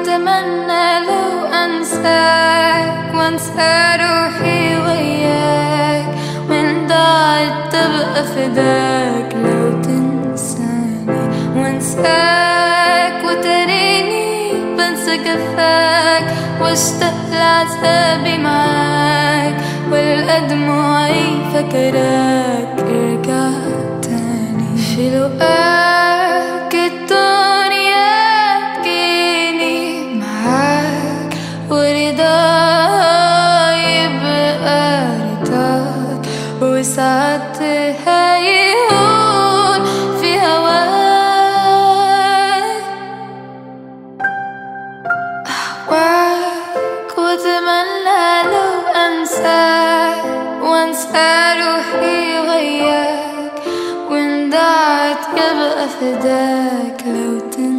واتمنى لو انساك وانسى روحي وياك من ضاعت تبقى فداك لو تنساني وانساك وتريني بنسى جفاك واشتاق لعذابي معاك والأدمعي فكراك ارجع تاني في لقاك الدنيا تجيني معاك ورضا يبقى رضاك وساعتها يهون في هواك أهواك وأتمنى لو أنساك وأنسى روحي وياك وإن ضاعت يبقى فداك لو تنسى